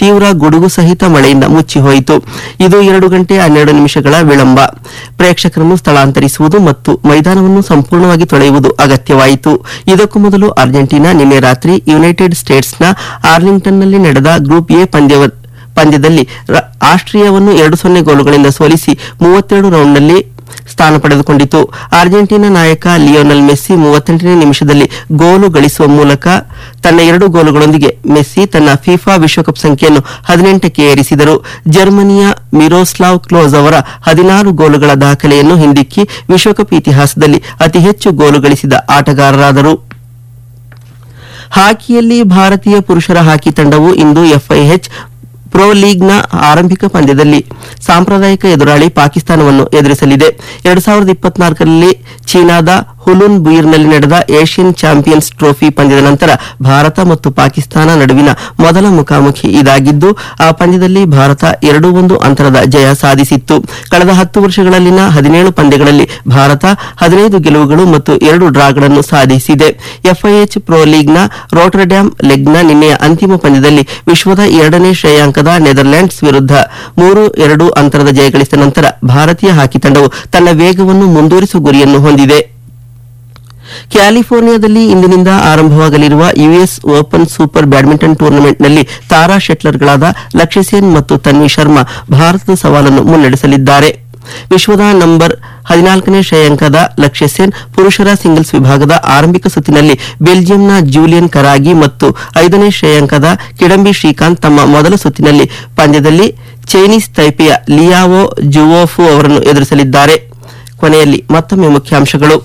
ತೀವ್ರ ಗುಡುಗು ಸಹಿತ ಮಳೆಯಿಂದ ಮುಚ್ಚಿಹೋಯಿತು ಇದು ಎರಡು ಗಂಟೆ ಹನ್ನೆರಡು ನಿಮಿಷಗಳ ವಿಳಂಬ ಪ್ರೇಕ್ಷಕರನ್ನು ಸ್ಥಳಾಂತರಿಸುವುದು ಮತ್ತು ಮೈದಾನವನ್ನು ಸಂಪೂರ್ಣವಾಗಿ ತೊಳೆಯುವುದು ಅಗತ್ಯವಾಯಿತು ಇದಕ್ಕೂ ಮೊದಲು ಅರ್ಜೆಂಟೀನಾ ನಿನ್ನೆ ರಾತ್ರಿ ಯುನೈಟೆಡ್ ಸ್ಟೇಟ್ಸ್ನ ಆರ್ಲಿಂಗ್ಟನ್ನಲ್ಲಿ ನಡೆದ ಗ್ರೂಪ್ ಎ ಪಂದ್ಯವ ಪಂದ್ಯದಲ್ಲಿ ರ- ಆಸ್ಟ್ರಿಯಾವನ್ನು ಎರಡು ಸೊನ್ನೆ ಗೋಲುಗಳಿಂದ ಸೋಲಿಸಿ ಮೂವತ್ತೆರಡು ರೌಂಡ್ನಲ್ಲಿ ಸ್ಥಾನ ಪಡೆದುಕೊಂಡಿತು ಅರ್ಜೆಂಟೀನಾ ನಾಯಕ ಲಿಯೋನಲ್ ಮೆಸ್ಸಿ ಮೂವತ್ತೆಂಟನೇ ನಿಮಿಷದಲ್ಲಿ ಗೋಲು ಗಳಿಸುವ ಮೂಲಕ ತನ್ನ ಎರಡು ಗೋಲುಗಳೊಂದಿಗೆ ಮೆಸ್ಸಿ ತನ್ನ ಫಿಫಾ ವಿಶ್ವಕಪ್ ಸಂಖ್ಯೆಯನ್ನು ಹದಿನೆಂಟಕ್ಕೆ ಏರಿಸಿದರು ಜರ್ಮನಿಯ ಮಿರೋಸ್ಲಾವ್ ಕ್ಲೋಸ್ ಅವರ ಹದಿನಾರು ಗೋಲುಗಳ ದಾಖಲೆಯನ್ನು ಹಿಂದಿಕ್ಕಿ ವಿಶ್ವಕಪ್ ಇತಿಹಾಸದಲ್ಲಿ ಅತಿ ಹೆಚ್ಚು ಗೋಲು ಗಳಿಸಿದ ಆಟಗಾರರಾದರು ಹಾಕಿಯಲ್ಲಿ ಭಾರತೀಯ ಪುರುಷರ ಹಾಕಿ ತಂಡವು ಇಂದು ಎಫ್ಐಎಚ್ ಪ್ರೊ ಲೀಗ್ನ ಆರಂಭಿಕ ಪಂದ್ಯದಲ್ಲಿ ಸಾಂಪ್ರದಾಯಿಕ ಎದುರಾಳಿ ಪಾಕಿಸ್ತಾನವನ್ನು ಎದುರಿಸಲಿದೆ ಎರಡು ಸಾವಿರದ ಇಪ್ಪತ್ನಾಲ್ಕರಲ್ಲಿ ಚೀನಾದ ಹುಲುನ್ ಬುಯಿರ್ನಲ್ಲಿ ನಡೆದ ಏಷ್ಯನ್ ಚಾಂಪಿಯನ್ಸ್ ಟ್ರೋಫಿ ಪಂದ್ಯದ ನಂತರ ಭಾರತ ಮತ್ತು ಪಾಕಿಸ್ತಾನ ನಡುವಿನ ಮೊದಲ ಮುಖಾಮುಖಿ ಇದಾಗಿದ್ದು ಆ ಪಂದ್ಯದಲ್ಲಿ ಭಾರತ ಎರಡು ಒಂದು ಅಂತರದ ಜಯ ಸಾಧಿಸಿತ್ತು ಕಳೆದ ಹತ್ತು ವರ್ಷಗಳಲ್ಲಿನ ಹದಿನೇಳು ಪಂದ್ಯಗಳಲ್ಲಿ ಭಾರತ ಹದಿನೈದು ಗೆಲುವುಗಳು ಮತ್ತು ಎರಡು ಡ್ರಾಗಳನ್ನು ಸಾಧಿಸಿದೆ ಎಫ್ಐಎಚ್ ಪ್ರೊ ಲೀಗ್ನ ರೋಟರ್ಡ್ಯಾಮ್ ಲೆಗ್ನ ನಿನ್ನೆಯ ಅಂತಿಮ ಪಂದ್ಯದಲ್ಲಿ ವಿಶ್ವದ ಎರಡನೇ ಶ್ರೇಯಾಂಕದ ನೆದರ್ಲ್ಯಾಂಡ್ಸ್ ವಿರುದ್ಧ ಮೂರು ಎರಡು ಅಂತರದ ಜಯ ಗಳಿಸಿದ ನಂತರ ಭಾರತೀಯ ಹಾಕಿ ತಂಡವು ತನ್ನ ವೇಗವನ್ನು ಮುಂದುವರಿಸುವ ಗುರಿಯನ್ನು ಹೊಂದಿದೆ ಕ್ಯಾಲಿಫೋರ್ನಿಯಾದಲ್ಲಿ ಇಂದಿನಿಂದ ಆರಂಭವಾಗಲಿರುವ ಯುಎಸ್ ಓಪನ್ ಸೂಪರ್ ಬ್ಯಾಡ್ಮಿಂಟನ್ ಟೂರ್ನಮೆಂಟ್ನಲ್ಲಿ ತಾರಾ ಶೆಟ್ಲರ್ಗಳಾದ ಲಕ್ಷ್ಯ ಸೇನ್ ಮತ್ತು ತನ್ವಿ ಶರ್ಮಾ ಭಾರತದ ಸವಾಲನ್ನು ಮುನ್ನಡೆಸಲಿದ್ದಾರೆ ವಿಶ್ವದ ನಂಬರ್ ಹದಿನಾಲ್ಕನೇ ಶ್ರೇಯಾಂಕದ ಲಕ್ಷ್ಯ ಸೇನ್ ಪುರುಷರ ಸಿಂಗಲ್ಸ್ ವಿಭಾಗದ ಆರಂಭಿಕ ಸುತ್ತಿನಲ್ಲಿ ಬೆಲ್ಜಿಯಂನ ಜೂಲಿಯನ್ ಕರಾಗಿ ಮತ್ತು ಐದನೇ ಶ್ರೇಯಾಂಕದ ಕಿಡಂಬಿ ಶ್ರೀಕಾಂತ್ ತಮ್ಮ ಮೊದಲ ಸುತ್ತಿನಲ್ಲಿ ಪಂದ್ಯದಲ್ಲಿ ಚೈನೀಸ್ ತೈಪೆಯ ಲಿಯಾವೋ ಜುವೋಫು ಅವರನ್ನು ಎದುರಿಸಲಿದ್ದಾರೆ ಕೊನೆಯಲ್ಲಿ ಮತ್ತೊಮ್ಮೆ ಮುಖ್ಯಾಂಶಗಳು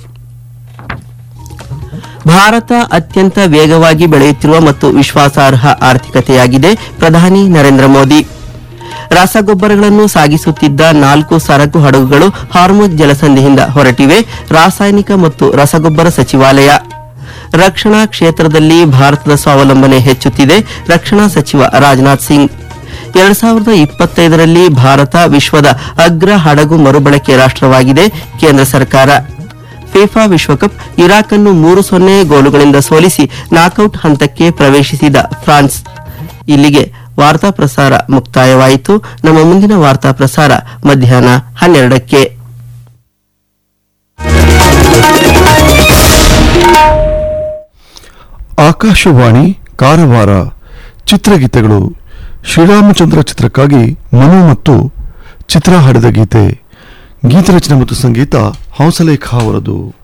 ಭಾರತ ಅತ್ಯಂತ ವೇಗವಾಗಿ ಬೆಳೆಯುತ್ತಿರುವ ಮತ್ತು ವಿಶ್ವಾಸಾರ್ಹ ಆರ್ಥಿಕತೆಯಾಗಿದೆ ಪ್ರಧಾನಿ ನರೇಂದ್ರ ಮೋದಿ ರಸಗೊಬ್ಬರಗಳನ್ನು ಸಾಗಿಸುತ್ತಿದ್ದ ನಾಲ್ಕು ಸರಕು ಹಡಗುಗಳು ಹಾರ್ಮುಜ್ ಜಲಸಂಧಿಯಿಂದ ಹೊರಟಿವೆ ರಾಸಾಯನಿಕ ಮತ್ತು ರಸಗೊಬ್ಬರ ಸಚಿವಾಲಯ ರಕ್ಷಣಾ ಕ್ಷೇತ್ರದಲ್ಲಿ ಭಾರತದ ಸ್ವಾವಲಂಬನೆ ಹೆಚ್ಚುತ್ತಿದೆ ರಕ್ಷಣಾ ಸಚಿವ ರಾಜನಾಥ್ ಸಿಂಗ್ ಎರಡ್ ಸಾವಿರದ ಇಪ್ಪತ್ತೈದರಲ್ಲಿ ಭಾರತ ವಿಶ್ವದ ಅಗ್ರ ಹಡಗು ಮರುಬಳಕೆ ರಾಷ್ಟ್ರವಾಗಿದೆ ಕೇಂದ್ರ ಸರ್ಕಾರ ಫಿಫಾ ವಿಶ್ವಕಪ್ ಇರಾಕ್ ಅನ್ನು ಮೂರು ಸೊನ್ನೆ ಗೋಲುಗಳಿಂದ ಸೋಲಿಸಿ ನಾಕೌಟ್ ಹಂತಕ್ಕೆ ಪ್ರವೇಶಿಸಿದ ಫ್ರಾನ್ಸ್ ಇಲ್ಲಿಗೆ ವಾರ್ತಾ ಪ್ರಸಾರ ಮುಕ್ತಾಯವಾಯಿತು ನಮ್ಮ ಮುಂದಿನ ವಾರ್ತಾ ಪ್ರಸಾರ ಮಧ್ಯಾಹ್ನ ಹನ್ನೆರಡಕ್ಕೆ ಆಕಾಶವಾಣಿ ಕಾರವಾರ ಚಿತ್ರಗೀತೆಗಳು ಶ್ರೀರಾಮಚಂದ್ರ ಚಿತ್ರಕ್ಕಾಗಿ ಮನು ಮತ್ತು ಚಿತ್ರ ಹಾಡಿದ ಗೀತೆ ಗೀತರಚನೆ ಮತ್ತು ಸಂಗೀತ ಹಂಸಲೇಖ ಅವರದು